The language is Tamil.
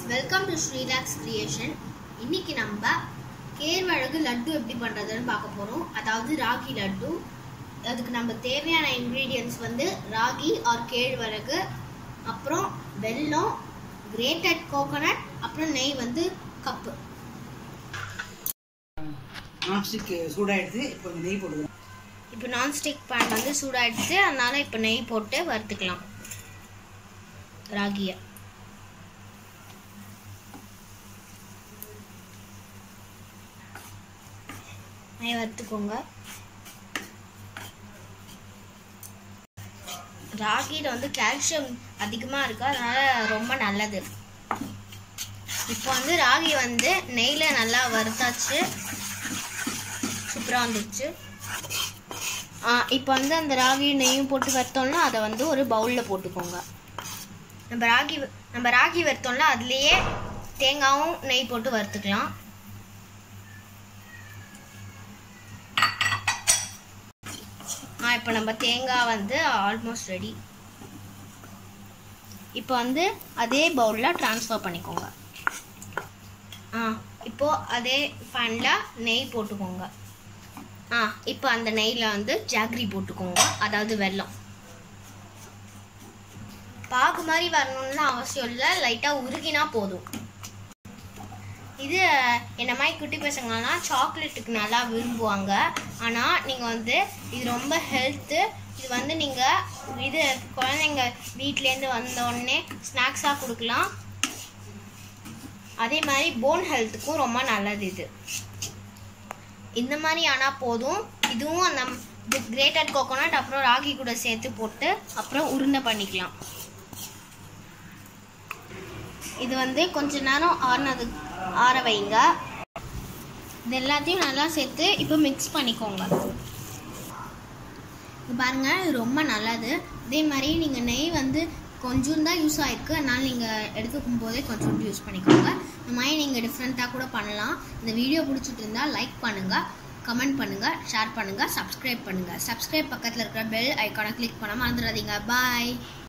வெல்கம் டு ஸ்ரீலாக்ஸ் கிரியேஷன் இன்னைக்கு நம்ம கேழ்வரகு லட்டு எப்படி பண்ணுறதுன்னு பார்க்க போகிறோம் அதாவது ராகி லட்டு அதுக்கு நம்ம தேவையான இன்க்ரீடியன்ஸ் வந்து ராகி ஆர் கேழ்வரகு அப்புறம் வெல்லம் கிரேட்டட் கோகோனட் அப்புறம் நெய் வந்து கப்பு நான்ஸ்டிக் சூடாயிடுது இப்போ நெய் போடுவோம் இப்போ நான்ஸ்டிக் பேன் வந்து சூடாயிடுச்சு அதனால இப்போ நெய் போட்டு வறுத்துக்கலாம் ராகியை நெய் வறுத்துக்கோங்க ராகியில் வந்து கால்சியம் அதிகமாக இருக்கு அதனால ரொம்ப நல்லது இப்போ வந்து ராகி வந்து நெய்யில் நல்லா வறுத்தாச்சு சூப்பராக வந்துடுச்சு இப்போ வந்து அந்த ராகி நெய்யும் போட்டு வறுத்தோம்னா அதை வந்து ஒரு பவுலில் போட்டுக்கோங்க நம்ம ராகி நம்ம ராகி வறுத்தோம்ல அதுலேயே தேங்காயும் நெய் போட்டு வறுத்துக்கலாம் ஆ இப்போ நம்ம தேங்காய் வந்து ஆல்மோஸ்ட் ரெடி இப்போ வந்து அதே பவுலில் ட்ரான்ஸ்ஃபர் பண்ணிக்கோங்க ஆ இப்போ அதே ஃபேனில் நெய் போட்டுக்கோங்க ஆ இப்போ அந்த நெய்யில் வந்து ஜாக்ரி போட்டுக்கோங்க அதாவது வெல்லம் பாகு மாதிரி வரணும்னு அவசியம் இல்லை லைட்டாக உருகினா போதும் இது என்ன மாதிரி குட்டி பசங்களாம் சாக்லேட்டுக்கு நல்லா விரும்புவாங்க ஆனால் நீங்கள் வந்து இது ரொம்ப ஹெல்த்து இது வந்து நீங்கள் இது குழந்தைங்க வீட்டிலேருந்து வந்த உடனே ஸ்நாக்ஸாக கொடுக்கலாம் அதே மாதிரி போன் ஹெல்த்துக்கும் ரொம்ப நல்லது இது இந்த மாதிரி ஆனால் போதும் இதுவும் அந்த கிரேட்டட் கோகோனட் அப்புறம் ராகி கூட சேர்த்து போட்டு அப்புறம் உருண்டை பண்ணிக்கலாம் இது வந்து கொஞ்ச நேரம் ஆறுனது ஆற வைங்க இது எல்லாத்தையும் நல்லா சேர்த்து இப்போ மிக்ஸ் பண்ணிக்கோங்க இது பாருங்க இது ரொம்ப நல்லது இதே மாதிரி நீங்கள் நெய் வந்து கொஞ்சம் தான் யூஸ் ஆயிருக்கு அதனால் நீங்கள் எடுத்துக்கும் போதே கொஞ்சம் யூஸ் பண்ணிக்கோங்க இந்த மாதிரி நீங்கள் டிஃப்ரெண்ட்டாக கூட பண்ணலாம் இந்த வீடியோ பிடிச்சிட்டு இருந்தால் லைக் பண்ணுங்கள் கமெண்ட் பண்ணுங்கள் ஷேர் பண்ணுங்கள் சப்ஸ்கிரைப் பண்ணுங்கள் சப்ஸ்கிரைப் பக்கத்தில் இருக்கிற பெல் ஐக்கானை கிளிக் பண்ண மறந்துடாதீங்க பாய்